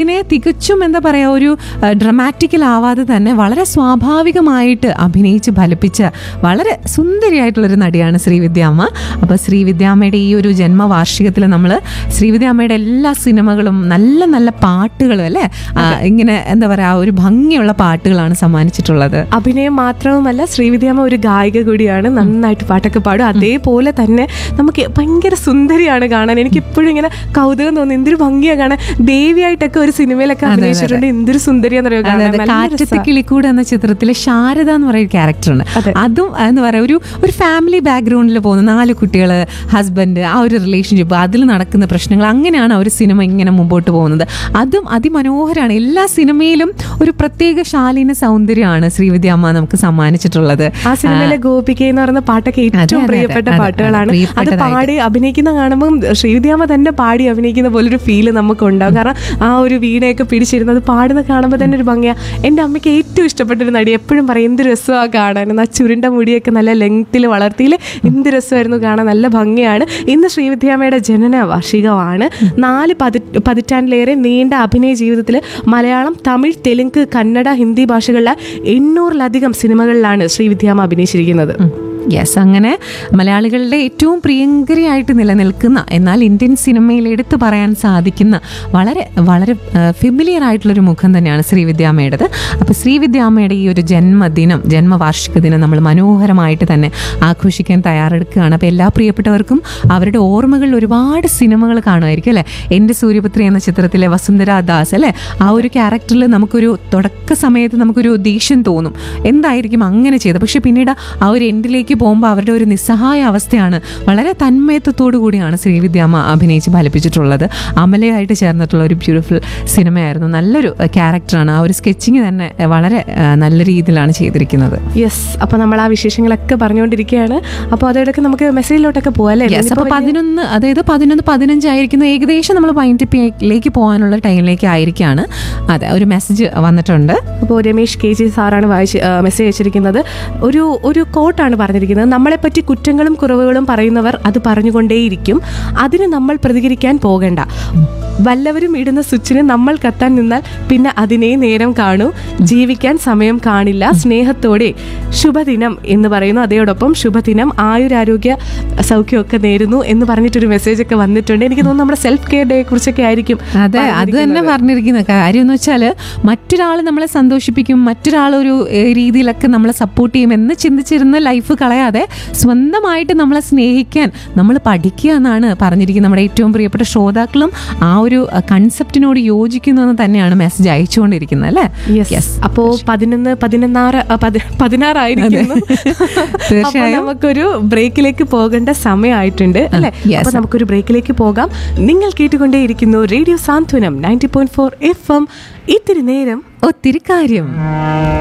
അതിനെ തികച്ചും എന്താ പറയുക ഒരു ഡ്രമാറ്റിക്കൽ ആവാതെ തന്നെ വളരെ സ്വാഭാവികമായിട്ട് അഭിനയിച്ച് ഫലിപ്പിച്ച വളരെ സുന്ദരിയായിട്ടുള്ളൊരു നടിയാണ് ശ്രീവിദ്യാമ്മ അപ്പോൾ ശ്രീവിദ്യാമ്മയുടെ ഈ ഒരു ജന്മവാർഷികത്തിൽ നമ്മൾ ശ്രീവിദ്യാമ്മയുടെ എല്ലാ സിനിമകളും നല്ല നല്ല പാട്ടുകളും അല്ലേ ആ, ഇങ്ങനെ എന്താ പറയുക ഒരു ഭംഗിയുള്ള പാട്ടുകളാണ് സമ്മാനിച്ചിട്ടുള്ളത് അഭിനയം മാത്രവുമല്ല ശ്രീവിദ്യാമ്മ ഒരു ഗായിക കൂടിയാണ് നന്നായിട്ട് പാട്ടൊക്കെ പാടും അതേപോലെ തന്നെ നമുക്ക് ഭയങ്കര സുന്ദരിയാണ് കാണാൻ എനിക്ക് എപ്പോഴും ഇങ്ങനെ കൗതുകം തോന്നി എന്തൊരു ഭംഗിയാണ് കാണാൻ ദേവിയായിട്ടൊക്കെ ഒരു സിനിമയിലൊക്കെ അഭിനയിച്ചിട്ടുണ്ട് എന്തൊരു സുന്ദരിയാന്നറിയോ അതെ കാണാൻ അതെ നല്ല കാറ്റത്തെ രസാ. കിളിക്കൂട് എന്ന ചിത്രത്തിലെ ശാരദ എന്ന് പറയുന്ന ക്യാരക്ടറുണ്ട് അതെ. അതും എന്താ പറയുക ഒരു ഒരു ഫാമിലി ബാക്ക്ഗ്രൗണ്ടിൽ പോകുന്ന നാല് കുട്ടികൾ ഹസ്ബൻഡ് ആ ഒരു റിലേഷൻഷിപ്പ് അതിൽ നടക്കുന്ന പ്രശ്നങ്ങൾ അങ്ങനെയാണ് ആ ഒരു സിനിമ ഇങ്ങനെ മുമ്പോട്ട് പോകുന്നത് അതും അതിമനോഹരമാണ് എല്ലാ സിനിമയിലും ഒരു പ്രത്യേക ശാലീന സൗന്ദര്യമാണ് ശ്രീവിദ്യാമ്മ നമുക്ക് സമ്മാനിച്ചിട്ടുള്ളത് ആ സിനിമയിലെ ഗോപിക എന്ന് പറയുന്ന പാട്ടൊക്കെ അതെ, ഏറ്റവും അതെ, പ്രിയപ്പെട്ട അതെ, പാട്ടുകളാണ് അത് പ്രിയപ്പെട്ടതായിട്ട്. പാടി അഭിനയിക്കുന്ന കാണുമ്പോൾ ശ്രീവിദ്യാമ്മ തന്നെ പാടി അഭിനയിക്കുന്ന പോലൊരു ഫീല് നമുക്ക് ഉണ്ടാവും കാരണം ആ ഒരു വീണയൊക്കെ പിടിച്ചിരുന്നത് പാടുന്ന കാണുമ്പോൾ തന്നെ ഒരു ഭംഗിയാ എൻ്റെ അമ്മയ്ക്ക് ഏറ്റവും ഇഷ്ടപ്പെട്ട ഒരു നടി എപ്പോഴും പറയും എന്ത് രസമാണ് കാണാൻ ആ ചുരുണ്ട മുടിയൊക്കെ നല്ല ലെങ്ത്തിൽ വളർത്തിയിൽ എന്ത് രസമായിരുന്നു കാണാൻ നല്ല ഭംഗിയാണ് ഇന്ന് ശ്രീവിദ്യാമ്മയുടെ ജനന വാർഷികമാണ് നാല് പതി പതിറ്റാണ്ടിലേറെ നീണ്ട അഭിനയ ജീവിതത്തിൽ മലയാളം തമിഴ് തെലുങ്ക് കന്നഡ ഹിന്ദി ഭാഷകളിലെ എണ്ണൂറിലധികം സിനിമകളിലാണ് ശ്രീവിദ്യാമ്മ അഭിനയിച്ചിരിക്കുന്നത് യെസ് അങ്ങനെ മലയാളികളുടെ ഏറ്റവും പ്രിയങ്കരിയായിട്ട് നിലനിൽക്കുന്ന എന്നാൽ ഇന്ത്യൻ സിനിമയിൽ എടുത്തു പറയാൻ സാധിക്കുന്ന വളരെ വളരെ ഫെമിലിയർ ആയിട്ടുള്ളൊരു മുഖം തന്നെയാണ് ശ്രീവിദ്യാമ്മയുടേത് അപ്പോൾ ശ്രീവിദ്യാമ്മയുടെ ഈ ഒരു ജന്മദിനം ജന്മവാർഷിക ദിനം നമ്മൾ മനോഹരമായിട്ട് തന്നെ ആഘോഷിക്കാൻ തയ്യാറെടുക്കുകയാണ് അപ്പോൾ എല്ലാ പ്രിയപ്പെട്ടവർക്കും അവരുടെ ഓർമ്മകളിൽ ഒരുപാട് സിനിമകൾ കാണുമായിരിക്കും അല്ലേ എൻ്റെ സൂര്യപുത്രി എന്ന ചിത്രത്തിലെ വസുന്ധര ദാസ് അല്ലേ ആ ഒരു ക്യാരക്ടറിൽ നമുക്കൊരു തുടക്ക സമയത്ത് നമുക്കൊരു ദേഷ്യം തോന്നും എന്തായിരിക്കും അങ്ങനെ ചെയ്തത് പക്ഷെ പിന്നീട് ആ ഒരു എൻഡിലേക്ക് പോകുമ്പോൾ അവരുടെ ഒരു നിസ്സഹായ അവസ്ഥയാണ് വളരെ തന്മയത്വത്തോടു കൂടിയാണ് ശ്രീവിദ്യാമ്മ അഭിനയിച്ച് ഫലിപ്പിച്ചിട്ടുള്ളത് അമലയായിട്ട് ചേർന്നിട്ടുള്ള ഒരു ബ്യൂട്ടിഫുൾ സിനിമയായിരുന്നു നല്ലൊരു ക്യാരക്ടറാണ് ആ ഒരു സ്കെച്ചിങ് തന്നെ വളരെ ആ, നല്ല രീതിയിലാണ് ചെയ്തിരിക്കുന്നത് യെസ് അപ്പൊ നമ്മൾ ആ വിശേഷങ്ങളൊക്കെ പറഞ്ഞുകൊണ്ടിരിക്കുകയാണ് അപ്പോൾ അതൊക്കെ നമുക്ക് മെസ്സേജിലോട്ടൊക്കെ പോകാം അല്ലേ യെസ് ഇന്നിപ്പോ അപ്പോൾ പതിനൊന്ന് അതായത് പതിനൊന്ന് പതിനഞ്ചായിരിക്കുന്ന ഏകദേശം നമ്മൾ വൈൻഡിപ്പിലേക്ക് പോകാനുള്ള ടൈമിലേക്ക് ആയിരിക്കാണ് അതെ ഒരു മെസ്സേജ് വന്നിട്ടുണ്ട് അപ്പോൾ രമേഷ് കെ ജി സാറാണ് വായിച്ച് ആ, മെസ്സേജ് അയച്ചിരിക്കുന്നത് ഒരു ഒരു കോട്ടാണ് പറഞ്ഞിരിക്കുന്നത് നമ്മളെപ്പറ്റി കുറ്റങ്ങളും കുറവുകളും പറയുന്നവർ അത് പറഞ്ഞുകൊണ്ടേയിരിക്കും അതിന് നമ്മൾ പ്രതികരിക്കാൻ പോകണ്ട വല്ലവരും ഇടുന്ന സ്വിച്ചിന് നമ്മൾ കത്താൻ നിന്നാൽ പിന്നെ അതിനെ നേരം കാണൂ ജീവിക്കാൻ സമയം കാണില്ല സ്നേഹത്തോടെ ശുഭദിനം എന്ന് പറയുന്നു അതോടൊപ്പം ശുഭദിനം ആയുരാരോഗ്യ സൗഖ്യമൊക്കെ നേരുന്നു എന്ന് പറഞ്ഞിട്ടൊരു മെസ്സേജ് ഒക്കെ വന്നിട്ടുണ്ട് എനിക്ക് തോന്നുന്നു നമ്മുടെ സെൽഫ് കെയർ ഡേ കുറിച്ചൊക്കെ ആയിരിക്കും അതെ അത് തന്നെ പറഞ്ഞിരിക്കുന്ന കാര്യം എന്ന് വെച്ചാൽ മറ്റൊരാൾ നമ്മളെ സന്തോഷിപ്പിക്കും മറ്റൊരാളൊരു ഏഹ്, രീതിയിലൊക്കെ നമ്മളെ സപ്പോർട്ട് ചെയ്യും എന്ന് ചിന്തിച്ചിരുന്ന ലൈഫ് കളയാതെ സ്വന്തമായിട്ട് നമ്മളെ സ്നേഹിക്കാൻ നമ്മൾ പഠിക്കുക എന്നാണ് പറഞ്ഞിരിക്കുന്നത് നമ്മുടെ ഏറ്റവും പ്രിയപ്പെട്ട ശ്രോതാക്കളും ആ ഒരു കൺസെപ്റ്റിനോട് യോജിക്കുന്നു എന്ന് തന്നെയാണ് മെസ്സേജ് അയച്ചുകൊണ്ടിരിക്കുന്നത് അല്ലേ യെസ് അപ്പോ പതിനൊന്ന് പതിനൊന്നാറ് ആ, പതി- പതിനാറായിരിക്കുന്നു അപ്പൊ തീർച്ചയായും. നമുക്കൊരു ബ്രേക്കിലേക്ക് പോകേണ്ട സമയമായിട്ടുണ്ട് അല്ലെ yes. അപ്പൊ നമുക്കൊരു ബ്രേക്കിലേക്ക് പോകാം നിങ്ങൾ കേട്ടുകൊണ്ടേയിരിക്കുന്നു radio Santhwanam ninety point four F M ഇത്തിരി നേരം ഒത്തിരി കാര്യം